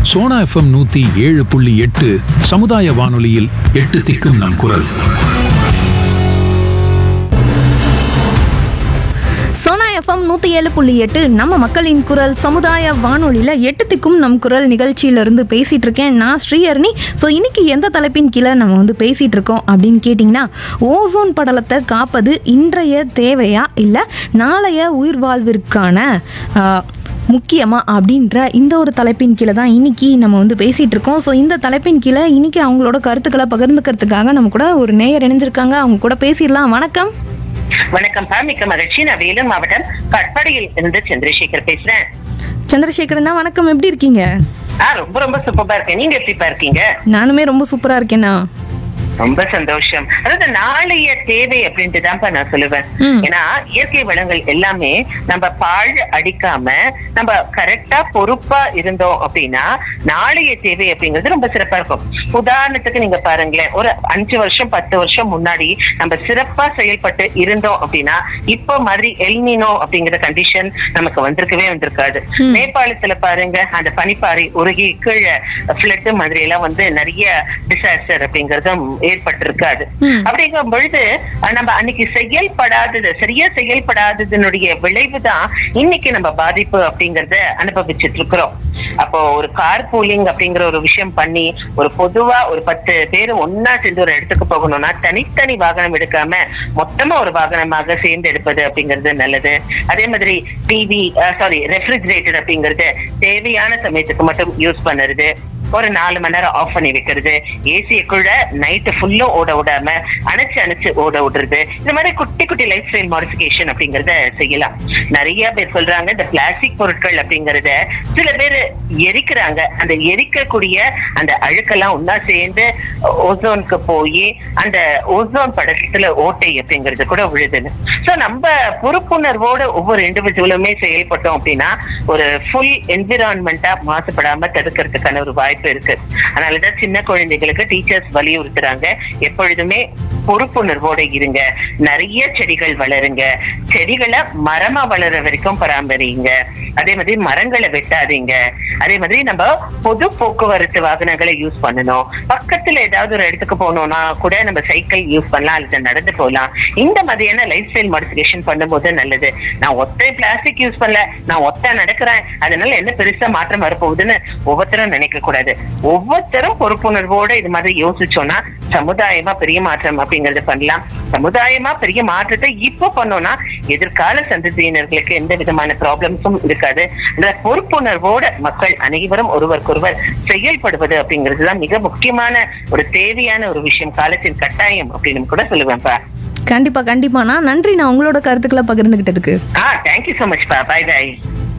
Sona FM நூத்தி ஏழு புள்ளி எட்டு சமுதாய வானொலியில் எட்டு திக்கும் நம் குரல் சோனா எஃப்எம் நூற்றி ஏழு புள்ளி எட்டு நம்ம மக்களின் குரல் சமுதாய வானொலியில் எட்டுத்துக்கும் நம் குரல் நிகழ்ச்சியிலிருந்து பேசிகிட்டு இருக்கேன் நான் ஸ்ரீஹரணி ஸோ இன்னைக்கு எந்த தலைப்பின் கீழே நம்ம வந்து பேசிகிட்டு இருக்கோம் அப்படின்னு கேட்டிங்கன்னா ஓசோன் படலத்தை காப்பது இன்றைய தேவையா இல்லை நாளைய உயிர் வாழ்விற்கான ஆஹ், முக்கியமா அப்படின்ற இந்த ஒரு தலைப்பின் கீழே தான் இன்னைக்கு நம்ம வந்து பேசிகிட்டு இருக்கோம் ஸோ இந்த தலைப்பின் கீழே இன்னைக்கு அவங்களோட கருத்துக்களை பகிர்ந்துக்கிறதுக்காக நம்ம கூட ஒரு நேயர் இணைஞ்சிருக்காங்க அவங்க கூட பேசிடலாம் வணக்கம் வணக்கம் பா மிக்க மகிழ்ச்சி நான் வேலூர் மாவட்டம் கட்பாடியில் இருந்து சந்திரசேகர் பேசுறேன் சந்திரசேகரண்ணா வணக்கம் எப்படி இருக்கீங்க ஆ ரொம்ப ரொம்ப சூப்பரா இருக்கேன் நீங்க எப்படிப்பா இருக்கீங்க நானுமே ரொம்ப சூப்பரா இருக்கேண்ணா ரொம்ப சந்தோஷம் அதாவது நாளைய தேவை அப்படின்ட்டு தான்ப்பா நான் சொல்லுவேன் ம். ஏன்னா இயற்கை வளங்கள் எல்லாமே நம்ம பாழ் அடிக்காம நம்ம கரெக்டா பொறுப்பா இருந்தோம் அப்படின்னா நாளைய தேவை அப்படிங்கிறது ரொம்ப சிறப்பா இருக்கும் உதாரணத்துக்கு நீங்க பாருங்களேன் ஒரு அஞ்சு வருஷம் பத்து வருஷம் முன்னாடி நம்ம சிறப்பா செயல்பட்டு இருந்தோம் அப்படின்னா இப்போ மாதிரி எல்னினோ அப்படிங்கிற கண்டிஷன் நமக்கு வந்திருக்கவே வந்திருக்காது ம். நேபாளத்துல பாருங்க அந்த பனிப்பாறை உருகி கீழே ஃபிளட் மாதிரி எல்லாம் வந்து நிறைய டிசாஸ்டர் அப்படிங்கறதும் ஏற்பட்டிருக்காது ம். அப்படிங்கும் பொழுது அஹ், நம்ம அன்னைக்கு செயல்படாதது சரியா செயல்படாததனுடைய விளைவு தான் இன்னைக்கு நம்ம பாதிப்பு அப்படிங்கறத அனுபவிச்சுட்டு இருக்கிறோம் அப்போ ஒரு கார் பூலிங் அப்படிங்கிற ஒரு விஷயம் பண்ணி ஒரு பொதுவா ஒரு பத்து பேர் ஒன்னா சேர்ந்து ஒரு இடத்துக்கு போகணும்னா தனித்தனி வாகனம் எடுக்காம மொத்தமா ஒரு வாகனமாக சேர்ந்து எடுப்பது அப்படிங்கிறது நல்லது அதே மாதிரி டிவி சாரி ரெஃப்ரிஜிரேட்டர் அப்படிங்கறது தேவையான சமயத்துக்கு மட்டும் யூஸ் பண்ணுறது ஒரு நாலு மணி நேரம் ஆஃப் பண்ணி வைக்கிறது ஏசியை கூட நைட்டு ஃபுல்லும் ஓட விடாம அணைச்சு அணைச்சு ஓட விடுறது இந்த மாதிரி குட்டி குட்டி லைஃப் ஸ்டைல் மாடிஃபிகேஷன் அப்படிங்கறத செய்யலாம் நிறைய பேர் சொல்றாங்க இந்த பிளாஸ்டிக் பொருட்கள் அப்படிங்கறத சில பேர் எரிக்கிறாங்க அந்த எரிக்கக்கூடிய அந்த அழுக்கெல்லாம் ஒன்னா சேர்ந்து ஓசோனுக்கு போய் அந்த ஓசோன் படத்துல ஓட்டை அப்படிங்கிறது கூட விழுதுன்னு சோ நம்ம பொறுப்புணர்வோட ஒவ்வொரு இண்டிவிஜுவலுமே செயல்பட்டோம் அப்படின்னா ஒரு ஃபுல் என்விரான்மெண்டா மாசுபடாம தடுக்கிறதுக்கான ஒரு வாய்ப்பு இருக்கு அதனாலதான் சின்ன குழந்தைகளுக்கு டீச்சர்ஸ் வலியுறுத்துறாங்க எப்பொழுதுமே பொறுப்புணர்வோட இருங்க நிறைய செடிகள் வளருங்க செடிகளை மரமா வளர வரைக்கும் பராமரிங்க அதே மாதிரி மரங்களை வெட்டாதீங்க அதே மாதிரி நம்ம பொது போக்குவரத்து வாகனங்களை யூஸ் பண்ணணும் பக்கத்துல ஏதாவது ஒரு இடத்துக்கு போகணும்னா கூட நம்ம சைக்கிள் யூஸ் பண்ணலாம் அல்லது நடந்து போகலாம் இந்த மாதிரியான லைஃப் ஸ்டைல் மாடிஃபிகேஷன் பண்ணும்போது நல்லது நான் ஒத்தை பிளாஸ்டிக் யூஸ் பண்ணல நான் ஒத்த நடக்கிறேன் அதனால என்ன பெருசா மாற்றம் வரப்போகுதுன்னு ஒவ்வொருத்தரும் நினைக்க கூடாது ஒவ்வொருத்தரும் பொறுப்புணர்வோட இது மாதிரி யோசிச்சோம்னா சமுதாயமா பெரிய மாற்றம் அப்படிங்கறது பண்ணலாம் சமுதாயமா பெரிய மாற்றத்தை இப்போ பண்ணோம்னா எதிர்கால சந்ததியினர்களுக்கு எந்த விதமான ப்ராப்ளம்ஸும் இருக்காது இந்த பொறுப்புணர்வோட மக்கள் அனைவரும் ஒருவருக்கொருவர் செயல்படுவது அப்படிங்கிறது தான் மிக முக்கியமான ஒரு தேவையான ஒரு விஷயம் காலத்தின் கட்டாயம் அப்படின்னு கூட சொல்லுவேன்ப்பா கண்டிப்பா கண்டிப்பாண்ணா நன்றி நான் உங்களோட கருத்துக்களை பகிர்ந்துகிட்டதுக்கு ஆ தேங்க்யூ so much பா பை பை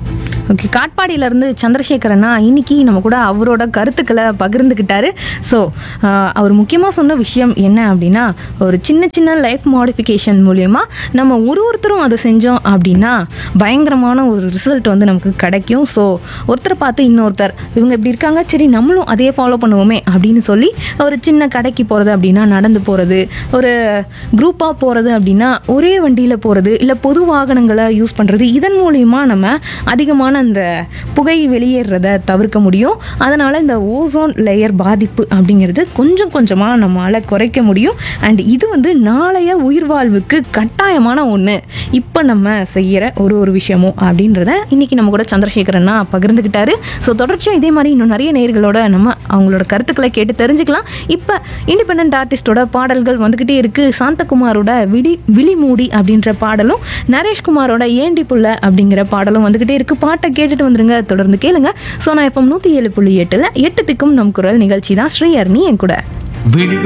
ஓகே காட்பாடியிலேருந்து சந்திரசேகரண்ணா இன்னைக்கு நம்ம கூட அவரோட கருத்துக்களை பகிர்ந்துக்கிட்டாரு ஸோ அவர் முக்கியமாக சொன்ன விஷயம் என்ன அப்படின்னா ஒரு சின்ன சின்ன லைஃப் மாடிஃபிகேஷன் மூலயமா நம்ம ஒரு ஒருத்தரும் அதை செஞ்சோம் அப்படின்னா பயங்கரமான ஒரு ரிசல்ட் வந்து நமக்கு கிடைக்கும் ஸோ ஒருத்தரை பார்த்து இன்னொருத்தர் இவங்க இப்படி இருக்காங்க சரி நம்மளும் அதே ஃபாலோ பண்ணுவோமே அப்படின்னு சொல்லி ஒரு சின்ன கடைக்கு போகிறது அப்படின்னா நடந்து போகிறது ஒரு குரூப்பாக போகிறது அப்படின்னா ஒரே வண்டியில் போகிறது இல்லை பொது வாகனங்களை யூஸ் பண்ணுறது இதன் மூலியமா நம்ம அதிகமான அந்த புகை வெளியேறத தவிர்க்க முடியும் அதனால் இந்த ஓசோன் லேயர் பாதிப்பு அப்படிங்கிறது கொஞ்சம் கொஞ்சமாக நம்மளால் குறைக்க முடியும் அண்ட் இது வந்து நாளைய உயிர் வாழ்வுக்கு கட்டாயமான ஒன்று இப்போ நம்ம செய்கிற ஒரு ஒரு விஷயமும் அப்படின்றத இன்னைக்கு நம்ம கூட சந்திரசேகரன்னா பகிர்ந்துக்கிட்டாரு ஸோ தொடர்ச்சியாக இதே மாதிரி இன்னும் நிறைய நேர்களோட நம்ம அவங்களோட கருத்துக்களை கேட்டு தெரிஞ்சுக்கலாம் இப்போ இண்டிபெண்ட் ஆர்டிஸ்டோட பாடல்கள் வந்துக்கிட்டே இருக்கு சாந்தகுமாரோட விடி விழிமூடி அப்படின்ற பாடலும் நரேஷ்குமாரோட ஏண்டி புள்ள அப்படிங்கிற பாடலும் வந்துக்கிட்டே இருக்கு பாட்டை கேட்டுட்டு வந்துருங்க தொடர்ந்து கேளுங்க சோனா எஃப்எம் நூற்றி ஏழு புள்ளி எட்டில் எட்டு திக்கும் நம் குரல் நிகழ்ச்சி தான் ஸ்ரீஹர்னி என் கூட விழிகள்